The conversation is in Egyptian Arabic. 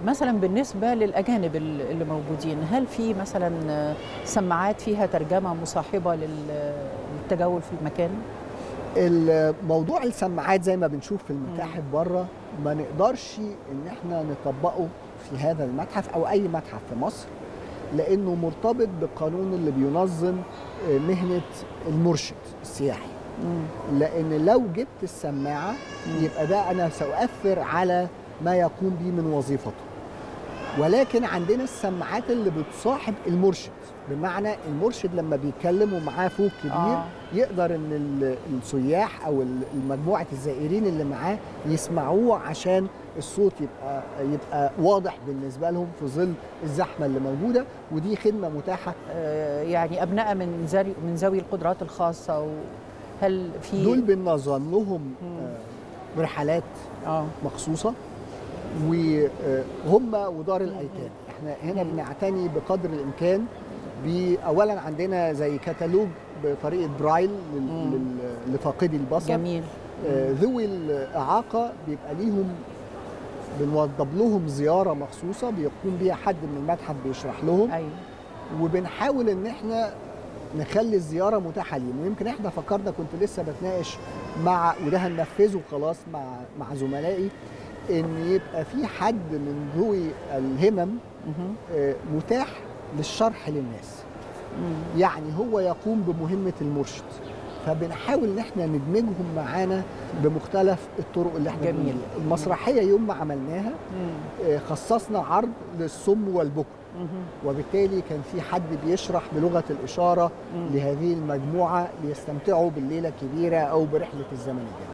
مثلا بالنسبة للأجانب ال- اللي موجودين هل في مثلا آه، سماعات فيها ترجمة مصاحبة لل- للتجول في المكان؟ الموضوع السماعات زي ما بنشوف في المتاحف بره ما نقدرش ان احنا نطبقه في هذا المتحف او اي متحف في مصر لانه مرتبط بالقانون اللي بينظم آه، مهنه المرشد السياحي مم. لان لو جبت السماعه مم. يبقى ده انا ساؤثر على ما يقوم به من وظيفته ولكن عندنا السماعات اللي بتصاحب المرشد بمعنى المرشد لما بيتكلم ومعاه فوق كبير آه. آه. يقدر ان ال- السياح او ال- المجموعه الزائرين اللي معاه يسمعوه عشان الصوت يبقى يبقى واضح بالنسبه لهم في ظل الزحمه اللي موجوده ودي خدمه متاحه آه، يعني أبناء من زاوي من ذوي القدرات الخاصة و- هل في دول بننظم لهم مم. آه، رحلات اه مخصوصه وهم ودار الايتام احنا هنا مم. بنعتني بقدر الامكان ب- اولا عندنا زي كتالوج بطريقه برايل لل- مم. لل- لفاقدي البصر جميل آه، ذوي الاعاقه بيبقى ليهم بنوضب لهم زياره مخصوصه بيقوم بيها حد من المتحف بيشرح لهم أيوه وبنحاول ان احنا نخلي الزياره متاحه ليهم ويمكن احنا فكرنا كنت لسه بتناقش مع وده هننفذه خلاص مع مع زملائي ان يبقى في حد من ذوي الهمم مهم. آه، متاح للشرح للناس مم. يعني هو يقوم بمهمه المرشد فبنحاول ان احنا ندمجهم معانا بمختلف الطرق اللي احنا جميل. بنعملها. المسرحيه يوم ما عملناها مم. آه، خصصنا عرض للصم والبكر مهم. وبالتالي كان في حد بيشرح بلغه الاشاره مم. لهذه المجموعه ليستمتعوا بالليله الكبيره او برحله الزمن الجميل